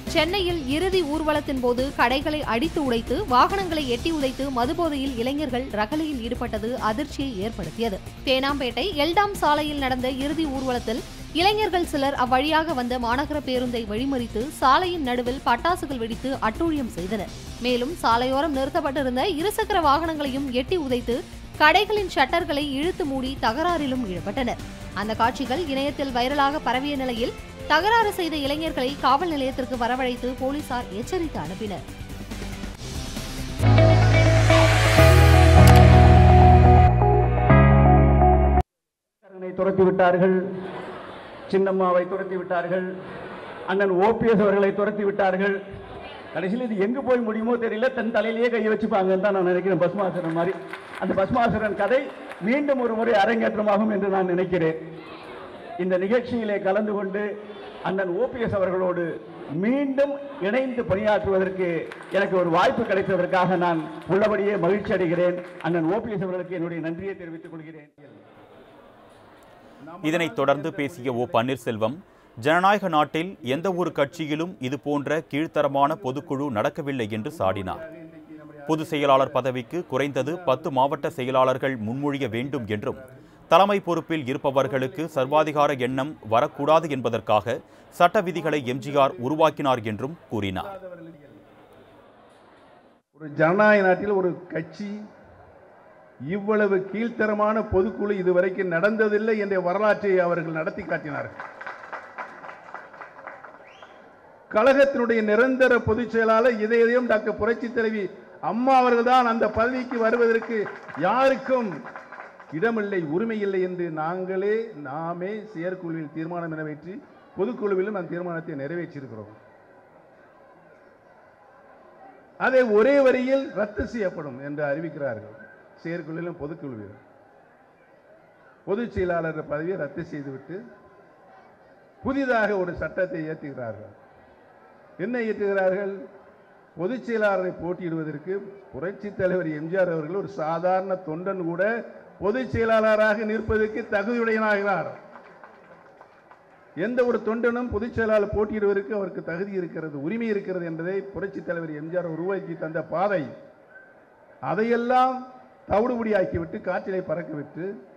சென்னையில் இறுதி ஊர்வலத்தின் போது கடைகளை அடித்து உடைத்து வாகனங்களை எட்டி உதைத்து மதுபோதையில் இளைஞர்கள் ரகளையில் ஈடுபட்டது அதிர்ச்சியை ஏற்படுத்தியது தேனாம்பேட்டை எல்டாம் சாலையில் நடந்த இறுதி ஊர்வலத்தில் இளைஞர்கள் சிலர் அவ்வழியாக வந்த மாநகர பேருந்தை வழிமறித்து சாலையின் நடுவில் பட்டாசுகள் வெடித்து அட்டூழியம் செய்தனர் மேலும் சாலையோரம் நிறுத்தப்பட்டிருந்த இருசக்கர வாகனங்களையும் எட்டி உதைத்து கடைகளின் ஷட்டர்களை இழுத்து மூடி தகராறிலும் ஈடுபட்டனர் அந்த காட்சிகள் இணையத்தில் வைரலாக பரவிய நிலையில் தகராறு செய்த இளைஞர்களை காவல் நிலையத்திற்கு வரவழைத்து போலீசார் எச்சரித்து அனுப்பினர் கருணை துரத்தி விட்டார்கள் சின்னம்மாவை துரத்தி விட்டார்கள் அண்ணன் ஓபிஎஸ் அவர்களை துரத்தி விட்டார்கள் கடைசியில் இது எங்கே போய் முடியுமோ தெரியல தன் தலையிலேயே கையை வச்சுப்பாங்கன்னு தான் நான் நினைக்கிறேன் பஸ்மாசுரன் மாதிரி அந்த பஸ்மாசுரன் கதை மீண்டும் ஒரு முறை அரங்கேற்றமாகும் என்று நான் நினைக்கிறேன் இந்த நிகழ்ச்சியிலே கலந்து கொண்டு அண்ணன் ஓபிஎஸ் அவர்களோடு மீண்டும் இணைந்து பணியாற்றுவதற்கு எனக்கு ஒரு வாய்ப்பு கிடைத்ததற்காக நான் உள்ளபடியே மகிழ்ச்சி அடைகிறேன் அண்ணன் ஓபிஎஸ் அவர்களுக்கு என்னுடைய நன்றியை தெரிவித்துக் கொள்கிறேன் இதனைத் தொடர்ந்து பேசிய ஓ பன்னீர்செல்வம் ஜனநாயக நாட்டில் எந்த ஒரு கட்சியிலும் இது போன்ற கீழ்த்தரமான பொதுக்குழு நடக்கவில்லை என்று சாடினார் பொதுச் செயலாளர் பதவிக்கு குறைந்தது பத்து மாவட்ட செயலாளர்கள் முன்மொழிய வேண்டும் என்றும் தலைமை பொறுப்பில் இருப்பவர்களுக்கு சர்வாதிகார எண்ணம் வரக்கூடாது என்பதற்காக சட்ட விதிகளை எம்ஜிஆர் உருவாக்கினார் என்றும் கூறினார் ஒரு ஜனநாயக நாட்டில் ஒரு கட்சி இவ்வளவு கீழ்த்தரமான பொதுக்குழு இதுவரைக்கும் நடந்ததில்லை என்ற வரலாற்றை அவர்கள் நடத்தி காட்டினார்கள் கழகத்தினுடைய நிரந்தர பொதுச் செயலாளர் இதயம் டாக்டர் புரட்சி தலைவி அம்மா அவர்கள்தான் அந்த பதவிக்கு வருவதற்கு யாருக்கும் இடமில்லை உரிமை இல்லை என்று நாங்களே நாமே செயற்குழுவில் தீர்மானம் நிறைவேற்றி பொதுக்குழுவிலும் அந்த தீர்மானத்தை நிறைவேற்றியிருக்கிறோம் அதை ஒரே வரியில் ரத்து செய்யப்படும் என்று அறிவிக்கிறார்கள் செயற்குழுவிலும் பொதுக்குழுவிலும் பொதுச் செயலாளர் பதவியை ரத்து செய்துவிட்டு புதிதாக ஒரு சட்டத்தை இயற்றுகிறார்கள் என்ன இயற்றுகிறார்கள் பொதுச் செயலாளரை போட்டியிடுவதற்கு புரட்சி தலைவர் எம்ஜிஆர் அவர்கள் ஒரு சாதாரண தொண்டன் கூட பொதுச் செயலாளராக நிற்பதற்கு தகுதியுடையனாகிறார் எந்த ஒரு தொண்டனும் பொதுச் செயலாளர் போட்டியிடுவதற்கு அவருக்கு தகுதி இருக்கிறது உரிமை இருக்கிறது என்பதை புரட்சி தலைவர் எம்ஜிஆர் உருவாக்கி தந்த பாதை அதையெல்லாம் தவிடுபடியாக்கிவிட்டு காற்றிலே பறக்க விட்டு